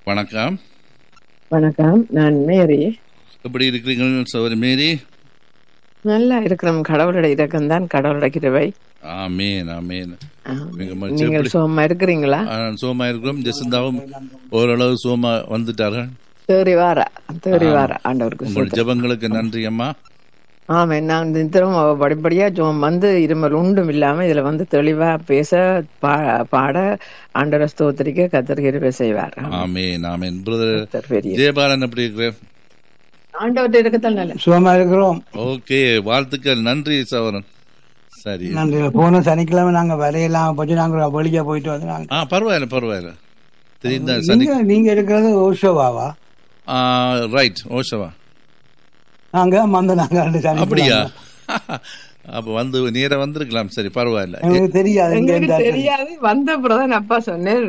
வணக்கம் வணக்கம் நான் மேரி எப்படி இருக்கிறீங்க சௌரி மேரி நல்லா இருக்கிறோம் கடவுளோட இரக்கம் தான் கடவுளோட கிருபை ஆமேன் ஆமேன் ஆ. மிக மகிழ்ச்சி. நீங்கள் எப்படி- சுகமா இருக்கிறீங்களா ஆ, சோமா இருக்கிறோம் ஜெசிந்தாவும் ஓரளவு சோமா வந்துட்டார்கள் தேறி வார தேறி வார ஆண்டவருக்கு உங்கள் சோத்திரம். ஜெபங்களுக்கு நன்றி அம்மா ஆமா நான் திரும்ப படிப்படியா சுகம் வந்து இருமல் உண்டும் இல்லாம இதுல வந்து தெளிவா பேச பா- பாட ஆண்டவர ஸ்தோத்திரிக்க கத்தர் கிருபை செய்வார் ஆமேன் ஆமேன் பிரதர் கர்த்தர் பெரிய ஜெயபாலன் எப்படி இருக்கிறார் ஆண்டவர்கிட்ட இருக்கத்தான் நல்ல சுகமா இருக்கிறோம் ஓகே வாழ்த்துக்கள் நன்றி சவரன் சரி நன்றி போன சனிக்கிழமை நாங்க வரையெல்லாம் போச்சு நாங்க வெளியே போயிட்டு வந்து நாங்க ஆ பரவாயில்ல பரவாயில்ல தெரிந்த சனி நீங்க நீங்க இருக்கிறது ஓஷோவாவா ரைட் ஓஷவா நாங்க மந்த நாங்க ரெண்டு சனி அப்படியா அப்ப வந்து நேரா வந்திருக்கலாம் சரி பரவாயில்ல எனக்கு தெரியாது இங்க எங்களுக்கு இந்த- தெரியாது வந்த பிரதன் அப்பா சொன்னேன்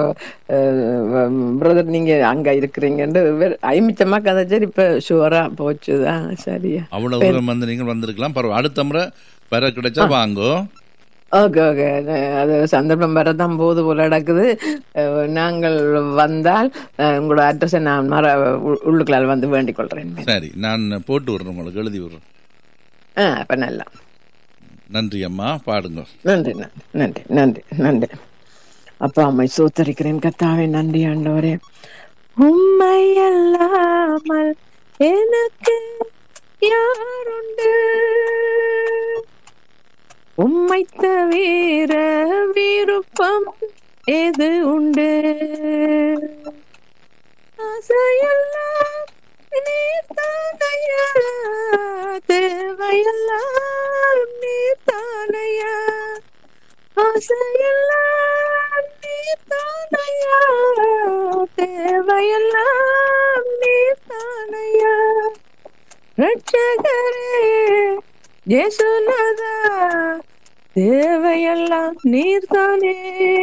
பிரதர் நீங்க அங்க இருக்கிறீங்கன்னு இவர் ஐமிச்சமா கதைச்சார் இப்ப ஷுவரா போச்சுதான் சரியா அவ்வளவு தூரம் வந்து நீங்கள் வந்திருக்கலாம் பரவாயில்ல அடுத்த முறை வர கிடைச்சா வாங்கோ ஓகே ஓகே அது சந்தர்ப்பம் வரதான் போது போல நடக்குது அஹ், நாங்கள் வந்தால் அஹ், உங்களோட அட்ரஸை நான் மற உ- உள்ளுக்குள்ளால் வந்து வேண்டிக் கொள்றேன் சரி நான் போட்டு விடுறேன் உங்களுக்கு எழுதி விடுறேன் ஆ அப்ப நல்லா நன்றி அம்மா பாடுங்க நன்றி நன்றி நன்றி நன்றி நன்றி அப்பா அம்மை சோத்தரிக்கிறேன் கத்தாவே நன்றி ஆண்டவரே உம்மை அல்லாமல் எனக்கு யாருண்டு உம்மை தவிர விருப்பம் எது உண்டு ஆசையெல்லாம் நீர்தானையா தேவையெல்லாம் நீர்தானையா ஆசையெல்லாம் நீர்தானையா தேவையெல்லாம் நீர்தானையா ரட்சகரே இயேசுநாதா தேவையெல்லாம் நீர்தானே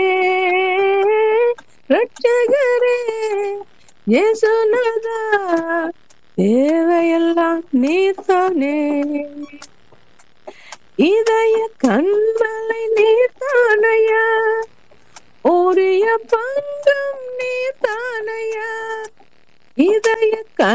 ரட்சகரே இயேசுநாதா தேவையெல்லாம் நீர்தானே இதய கண்மலை நீர்தானையா ஓரிய பங்கம் நீர்தானையா இதய கண்